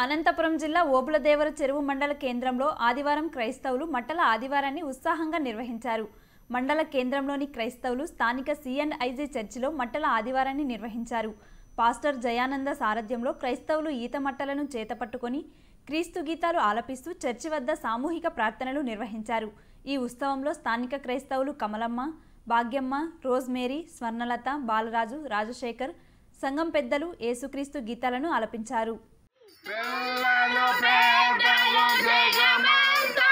అనంతపురం జిల్లా ఓబులదేవర చెరువు మండల కేంద్రంలో ఆదివారం క్రైస్తవులు మట్టల ఆదివారాన్ని ఉత్సాహంగా నిర్వహించారు మండల కేంద్రంలోని క్రైస్తవులు స్థానిక సిఎండ్ఐజీ చర్చిలో మట్టల ఆదివారాన్ని నిర్వహించారు పాస్టర్ జయానంద సారథ్యంలో క్రైస్తవులు ఈత మట్టలను చేతపట్టుకొని క్రీస్తు గీతాలు ఆలపిస్తూ చర్చి వద్ద సామూహిక ప్రార్థనలు నిర్వహించారు ఈ ఉత్సవంలో స్థానిక క్రైస్తవులు కమలమ్మ భాగ్యమ్మ రోజ్మేరీ స్వర్ణలత బాలరాజు రాజశేఖర్ సంఘం పెద్దలు యేసుక్రీస్తు గీతాలను ఆలపించారు పిల్లలు పేదలు జగమంతా